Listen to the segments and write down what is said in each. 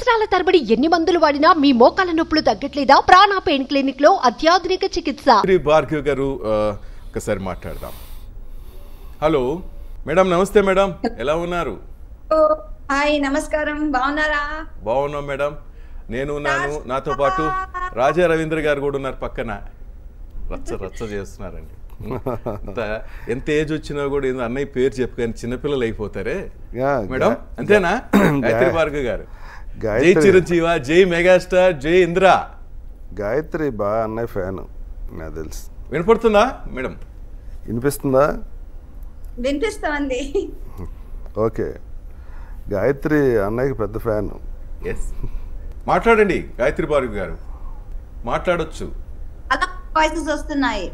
సంవత్సరాల తరబడి ఎన్ని మందులు వాడినా మీ మోకాల నొప్పులు తగ్గట్లేదా ప్రాణ పెయిన్ క్లినిక్ లో అత్యాధునిక చికిత్స శ్రీ భార్గవ్ గారు ఆ, ఒకసారి మాట్లాడదాం హలో మేడం నమస్తే మేడం ఎలా ఉన్నారు ఓ, హాయ్ నమస్కారం బాగున్నారా బాగున్నాం మేడం నేను ఉన్నాను నాతో పాటు రాజా రవీంద్ర గారు కూడా ఉన్నారు పక్కన రచ్చ రచ్చ చేస్తున్నారండి అంత ఎంత ఏజ్ వచ్చినా కూడా ఏందో అన్నయ్య పేరు చెప్పుకొని చిన్నపిల్లలు అయిపోతారే యా, మేడం గా- అంతేనా గా- గాయత్రి భార్గవ్ గారు జై గాయత్రి చిరంజీవ జై మెగాస్టార్ జై ఇంద్ర గాయత్రి బాగా అన్నయ్య ఫ్యాన్ నాకు తెలుసు వినపడుతుందా మేడం వినిపిస్తుందా వినిపిస్తోంది ఓకే గాయత్రి అన్నయ్యకి పెద్ద ఫ్యాన్ ఎస్ మాట్లాడండి గాయత్రి భార్గవ్ గారు మాట్లాడొచ్చు అలా వాయిసెస్ వస్తున్నాయి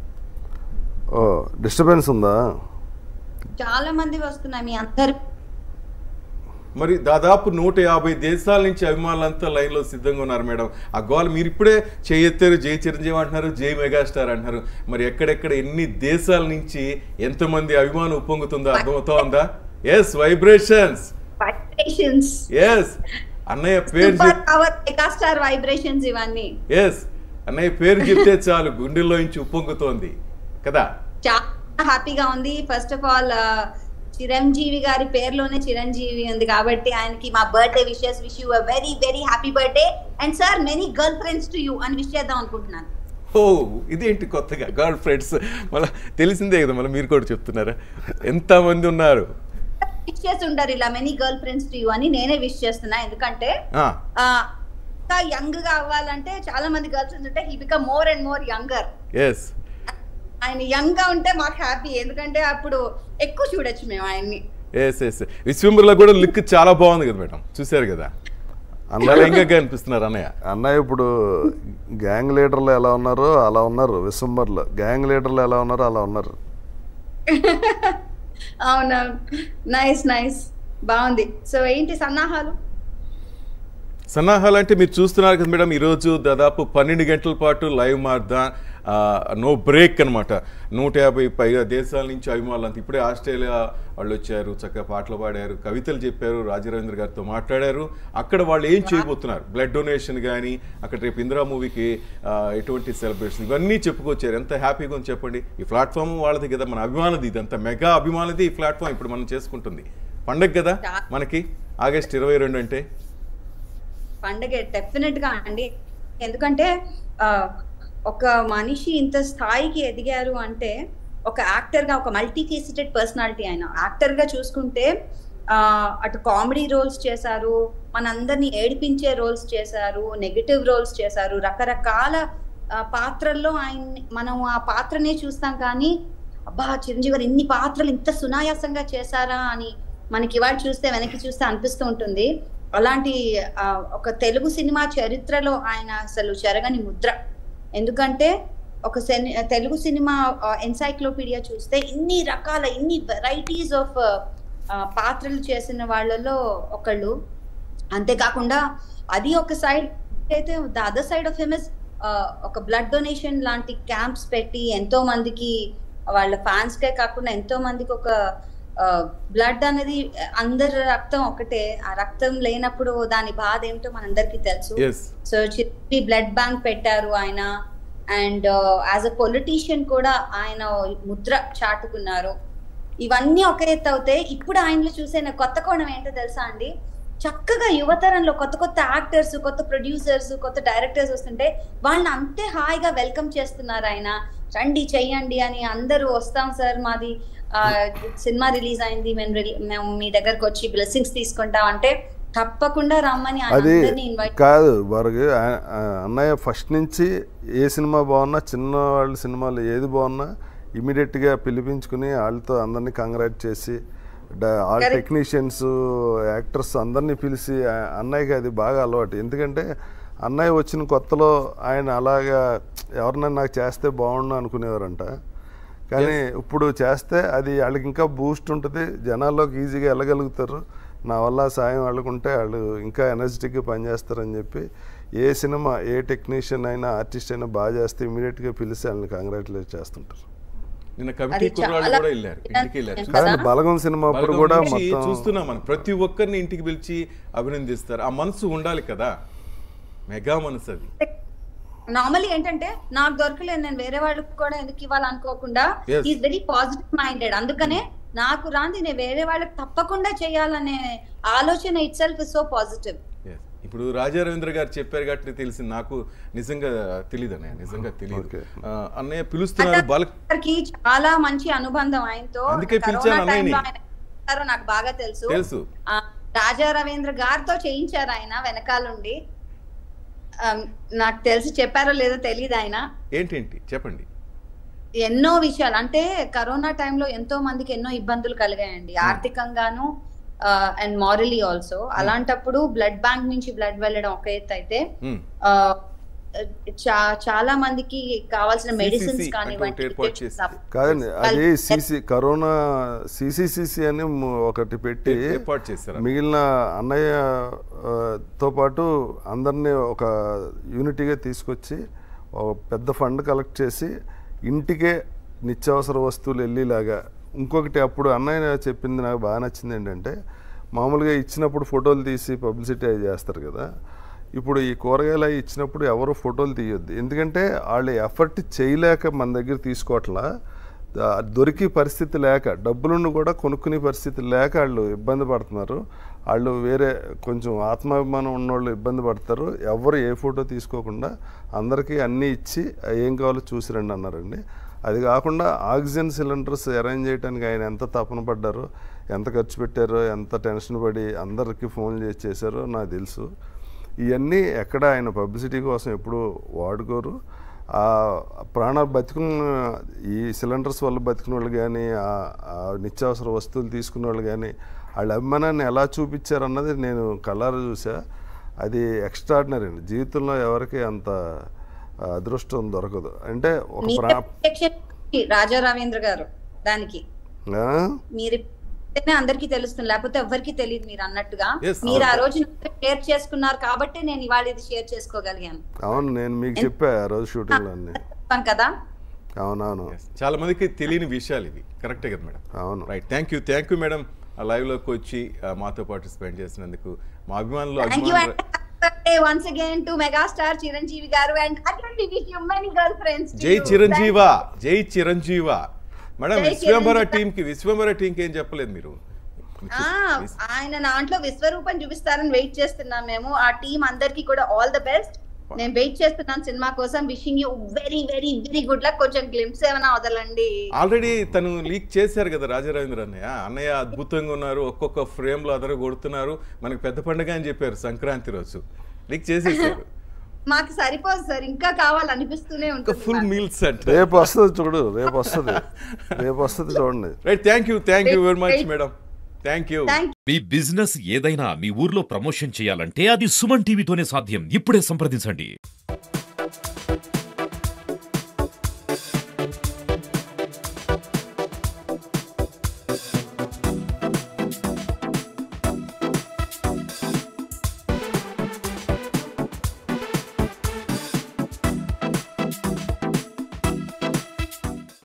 ఓ డిస్టర్బెన్స్ ఉందా చాలా మంది వస్తున్నాయి మీ అందరు మరి దాదాపు నూట యాభై దేశాల నుంచి అభిమానులంతా లైన్లో సిద్ధంగా ఉన్నారు మేడం ఆ గోల్ మీరు ఇప్పుడే చేయెత్తారు జై చిరంజీవి అంటున్నారు జై మెగాస్టార్ అంటున్నారు మరి ఎక్కడెక్కడ ఎన్ని దేశాల నుంచి ఎంతమంది అభిమానం ఉప్పొంగుతుందో అర్థమవుతా ఉందా ఎస్ వైబ్రేషన్స్ వైబ్రేషన్స్ ఎస్ అన్నయ్య పేరు సూపర్ పవర్ మెగాస్టార్ వైబ్రేషన్స్ ఇవన్నీ ఎస్ అన్నయ్య పేరు చెప్తే చాలు గుండెల్లో నుంచి ఉప్పొంగుతోంది కదా చాలా హ్యాపీగా ఉంది ఫస్ట్ ఆఫ్ ఆల్ చిరంజీవి గారి పేరులోనే చిరంజీవి ఉంది కాబట్టి ఆయనకి మా birthday wishes wish you very very happy birthday and sir many girl friends to you అని విష్ చేద్దాం అనుకుంటున్నాను ఓ ఇదేంటి కొత్తగా గర్ల్ ఫ్రెండ్స్ మళ్ళీ తెలిసిందే కదా మళ్ళీ మీరు కూడా చెప్తున్నారా ఎంతమంది ఉన్నారు విష్ చేసి ఉంటారు ఇలా many girl friends to you అని నేనే విష్ చేస్తున్నా ఎందుకంటే ఆ, ఆ, ఇంకా యంగ్ గా అవ్వాలంటే చాలా మంది గర్ల్స్ ఫ్రెండ్స్ ఉంటే he become more and more younger yes ఆయన యంగ్ గా ఉంటే మాకు హ్యాపీ ఎందుకంటే అప్పుడు ఎక్కువ చూడొచ్చు మేము ఆయన్ని ఎస్ ఎస్ విశ్వంబర్లో కూడా లుక్ చాలా బాగుంది కదా మేడం చూశారు కదా చాలా అన్నయ్య యంగగా అనిపిస్తున్నారు అన్నయ్య అన్నయ్య ఇప్పుడు గ్యాంగ్ లీడర్లు ఎలా ఉన్నారో అలా ఉన్నారు విశ్వంబర్లో గ్యాంగ్ లీడర్లు ఎలా ఉన్నారో అలా ఉన్నారు అవునవును నైస్ నైస్ బాగుంది సో ఏంటి సన్నాహాలు సన్నాహాలు అంటే మీరు చూస్తున్నారు కదా మేడం ఈరోజు దాదాపు పన్నెండు గంటల పాటు లైవ్ మార్దా నో బ్రేక్ అన్నమాట నూట యాభై పైగా దేశాల నుంచి అభిమానులు అంతా ఇప్పుడే ఆస్ట్రేలియా వాళ్ళు వచ్చారు చక్కగా పాటలు పాడారు కవితలు చెప్పారు రాజరవీంద్ర గారితో మాట్లాడారు అక్కడ వాళ్ళు ఏం చేయబోతున్నారు బ్లడ్ డొనేషన్ కానీ అక్కడ రేపు ఇందిరా మూవీకి ఆ, ఎటువంటి సెలబ్రేషన్ ఇవన్నీ చెప్పుకొచ్చారు ఎంత హ్యాపీగా ఉంది చెప్పండి ఈ ప్లాట్ఫామ్ వాళ్ళది కదా మన అభిమానది ఇదంతా మెగా అభిమానది ఈ ప్లాట్ఫామ్ ఇప్పుడు మనం చేసుకుంటుంది పండగ కదా మనకి ఆగస్ట్ ఇరవై రెండు అంటే పండగ డెఫినెట్ గా అండి ఎందుకంటే ఆ, ఒక మనిషి ఇంత స్థాయికి ఎదిగారు అంటే ఒక యాక్టర్ గా ఒక మల్టీ ఫేసిటెడ్ పర్సనాలిటీ ఆయన యాక్టర్ గా చూసుకుంటే ఆ, అటు కామెడీ రోల్స్ చేశారు మనందరినీ ఏడిపించే రోల్స్ చేశారు నెగటివ్ రోల్స్ చేశారు రకరకాల ఆ, పాత్రల్లో ఆయన మనం ఆ పాత్రనే చూస్తాం కానీ అబ్బా చిరంజీవి గారు ఇన్ని పాత్రలు ఇంత సునాయాసంగా చేశారా అని మనకి ఇవాళ చూస్తే వెనక్కి చూస్తే అనిపిస్తూ ఉంటుంది అలాంటి ఆ, ఒక తెలుగు సినిమా చరిత్రలో ఆయన అసలు చెరగని ముద్ర ఎందుకంటే ఒక సెని- తెలుగు సినిమా ఎన్సైక్లోపీడియా చూస్తే ఇన్ని రకాల ఇన్ని వెరైటీస్ ఆఫ్ పాత్రలు చేసిన వాళ్ళలో ఒకళ్ళు అంతేకాకుండా అది ఒక సైడ్ అయితే the other side of him is ఒక బ్లడ్ డొనేషన్ లాంటి క్యాంప్స్ పెట్టి ఎంతో మందికి వాళ్ళ ఫ్యాన్స్ కే కాకుండా ఎంతో మందికి ఒక బ్లడ్ అనేది అందరి రక్తం ఒకటే ఆ రక్తం లేనప్పుడు దాని బాధ ఏమిటో మనందరికీ తెలుసు ఎస్ సో చిప్పి బ్లడ్ బ్యాంక్ పెట్టారు ఆయన అండ్ యాజ్ అ పొలిటీషియన్ కూడా ఆయన ముద్ర చాటుకున్నారు ఇవన్నీ ఒక ఎత్తు అవుతాయి ఇప్పుడు ఆయనలో చూసే నా కొత్త కోణం ఏంటో తెలుసా అండి చక్కగా యువతరంలో కొత్త కొత్త యాక్టర్స్ కొత్త ప్రొడ్యూసర్స్ కొత్త డైరెక్టర్స్ వస్తుంటే వాళ్ళని అంతే హాయిగా వెల్కమ్ చేస్తున్నారు ఆయన రండి చెయ్యండి అని అందరూ వస్తాం సార్ మాది ఆ, సినిమా రిలీజ్ అయింది మేము రిలీ- మేము మీ దగ్గరకు వచ్చి బ్లెస్సింగ్స్ తీసుకుంటాం అంటే తప్పకుండా రమ్మని ఆయన అది అందరినీ ఇన్వైట్ కాదు వరకు ఆ- ఆ అన్నయ్య ఫస్ట్ నుంచి ఏ సినిమా బాగున్నా చిన్న వాళ్ళ సినిమాలు ఏది బాగున్నా ఇమీడియట్గా పిలిపించుకుని వాళ్ళతో అందరినీ కంగ్రాట్ చేసి డ- ఆల్ Correct. టెక్నీషియన్స్ యాక్టర్స్ అందరినీ పిలిచి ఆ- అన్నయ్యకి అది బాగా అలవాటు ఎందుకంటే అన్నయ్య వచ్చిన కొత్తలో ఆయన అలాగా ఎవరినైనా నాకు చేస్తే బాగుండు అనుకునేవారంట కానీ ఇప్పుడు చేస్తే అది వాళ్ళకి ఇంకా బూస్ట్ ఉంటుంది జనాల్లోకి ఈజీగా వెళ్ళగలుగుతారు నా వల్ల సాయం వాళ్ళకుంటే వాళ్ళు ఇంకా ఎనర్జెటిక్గా పనిచేస్తారని చెప్పి ఏ సినిమా ఏ టెక్నీషియన్ అయినా ఆర్టిస్ట్ అయినా బాగా చేస్తే ఇమీడియట్గా పిలిచి వాళ్ళని కంగ్రాచులేట్ చేస్తుంటారు నిన్న కమిటీ అది కుర్రాళ్ళు చాలా కూడా వెళ్ళారు ఇంటికి వెళ్ళారు కదా? కాదండి బలగం సినిమా అప్పుడు బలగం కూడా నుంచి మొత్తం చూస్తున్నాం మనం ప్రతి ఒక్కరిని ఇంటికి పిలిచి అభినందిస్తారు ఆ మనసు ఉండాలి కదా మెగా మనసు అది నార్మల్లీ ఏంటంటే నాకు దొరకలేదు నేను వేరే వాళ్ళకి కూడా ఎందుకు ఇవ్వాలనుకోకుండా Yes. Is very positive minded అందుకనే నాకు రాంది నేను వేరే వాళ్ళకి తప్పకుండా చేయాలనే ఆలోచన itself is so positive Yes. ఇప్పుడు రాజా రవీంద్ర గారు చెప్పారు కాబట్టి తెలిసింది నాకు నిజంగా తెలియదు అన్నయ్య నిజంగా తెలియదు Okay. ఆ, అన్నయ్య పిలుస్తున్నారు బల్క్ గారికి చాలా మంచి అనుబంధం ఆయనతో అందుకే కరోనా పిలిచాను అన్నయ్యని. టైంలో ఆయన చేశారో నాకు బాగా తెలుసు తెలుసు ఆ, రాజా రవీంద్ర గారితో చేయించారు ఆయన వెనకాలండి ఆ, నాకు తెలిసి చెప్పారో లేదో తెలియదు ఆయన ఏంటేంటి చెప్పండి ఎన్నో విషయాలు అంటే కరోనా టైంలో ఎంతో మందికి ఎన్నో ఇబ్బందులు కలిగాయండి ఆర్థికంగాను అండ్ మారలీ ఆల్సో అలాంటప్పుడు బ్లడ్ బ్యాంక్ నుంచి బ్లడ్ వెళ్ళడం ఒక ఎత్తు అయితే ఉమ్. ఆ, చా- చాలా మందికి కావాల్సిన CCC మెడిసిన్స్ అంటే కానివ్వండి ఒకటి ఏర్పాటు చేసింది. కాదండి అది సిసి కరోనా సిసిసిసి అని ము- ఒకటి పెట్టి ఏర్పాటు చేశారు మిగిలిన అన్నయ్య ఆ, తో పాటు అందరినీ ఒక యూనిటీగా తీసుకొచ్చి ఒక పెద్ద ఫండ్ కలెక్ట్ చేసి ఇంటికే నిత్యావసర వస్తువులు వెళ్ళేలాగా ఇంకొకటి అప్పుడు అన్నయ్య చెప్పింది నాకు బాగా నచ్చింది ఏంటంటే మామూలుగా ఇచ్చినప్పుడు ఫోటోలు తీసి పబ్లిసిటీ అవి చేస్తారు కదా ఇప్పుడు ఈ కూరగాయలు అవి ఇచ్చినప్పుడు ఎవరు ఫోటోలు తీయొద్దు ఎందుకంటే వాళ్ళు ఎఫర్ట్ చేయలేక మన దగ్గర తీసుకోవట్లా దా- దొరికి పరిస్థితి లేక డబ్బులుండి కూడా కొనుక్కునే పరిస్థితి లేక వాళ్ళు ఇబ్బంది పడుతున్నారు వాళ్ళు వేరే కొంచెం ఆత్మాభిమానం ఉన్నోళ్ళు ఇబ్బంది పడతారు ఎవరు ఏ ఫోటో తీసుకోకుండా అందరికీ అన్నీ ఇచ్చి ఏం కావాలో చూసి రండి అన్నారండి అది కాకుండా ఆక్సిజన్ సిలిండర్స్ అరేంజ్ చేయడానికి ఆయన ఎంత తపన పడ్డారో ఎంత ఖర్చు పెట్టారో ఎంత టెన్షన్ పడి అందరికీ ఫోన్ చేసి చేశారో నాకు తెలుసు ఇవన్నీ ఎక్కడ ఆయన పబ్లిసిటీ కోసం ఎప్పుడు వాడుకోరు ఆ ప్రాణాలు బతికున్న ఈ సిలిండర్స్ వల్ల బతికిన వాళ్ళు కానీ ఆ నిత్యావసర వస్తువులు తీసుకున్న వాళ్ళు కానీ వాళ్ళ అభిమానాన్ని ఎలా చూపించారన్నది నేను కళ్ళారా చూసా అది ఎక్స్ట్రాడినరీ అండి జీవితంలో ఎవరికి అంత ఆ, అదృష్టం దొరకదు అంటే ఒక మీరే ప్రా protection రాజా రవీంద్ర గారు దానికి ఆ? మీరు చెప్తేనే అందరికీ తెలుస్తుంది లేకపోతే ఎవరికి తెలియదు మీరు అన్నట్టుగా Yes, మీరు ఆ అవును. రోజు షేర్ చేసుకున్నారు కాబట్టి నేను ఇవాళ ఇది షేర్ చేసుకోగలిగాను అవును నేను మీకు చెప్పా ఆ రోజు షూటింగ్లో అన్నీ చెప్పాను కదా అవునవును Yes. చాలా మందికి తెలియని విషయాలు ఇవి కరెక్టే కదా మేడం అవును right thank you thank you madam live లోకి వచ్చి ఆ, మాతో పార్టిసిపేట్ చేసినందుకు మా అభిమానులు థ్యాంక్ యూ అభిమానులు once again to megastar Chiranjeevi garu and again we wish you many girl friends జై చిరంజీవ జై చిరంజీవ మేడం జై విశ్వంభర చిరంజీవ. టీం కి విశ్వంభర టీం కి ఏం చెప్పలేదు మీరు ఆయన దాంట్లో విశ్వరూపం చూపిస్తారని వెయిట్ చేస్తున్నాం మేము ఆ టీం అందరికి కూడా ఆల్ ద బెస్ట్ నేను వెయిట్ చేస్తున్నాను సినిమా కోసం wishing you very very very good luck కొంచెం గ్లిమ్స్ ఏమైనా వదలండి ఆల్రెడీ తను లీక్ చేశారు కదా రాజారవీంద్ర అన్నయ్య అన్నయ్య అద్భుతంగా ఉన్నారు ఒక్కొక్క ఫ్రేమ్ లో అదర కొడుతున్నారు మనకి పెద్ద పండుగ అని చెప్పారు సంక్రాంతి రోజు లీక్ చేసేసారు మాకు సరిపోదు సార్ ఇంకా కావాలనిపిస్తూనే ఒక ఉంటుంది ఫుల్ నాకు. మీల్స్ అంటే రేపు వస్తుంది చూడు రేపు వస్తుంది రేపు వస్తుంది చూడండి right thank you thank you very much madam thank you thank మీ బిజినెస్ ఏదైనా మీ ఊర్లో ప్రమోషన్ చేయాలంటే అది సుమన్ టీవీతోనే సాధ్యం ఇప్పుడే సంప్రదించండి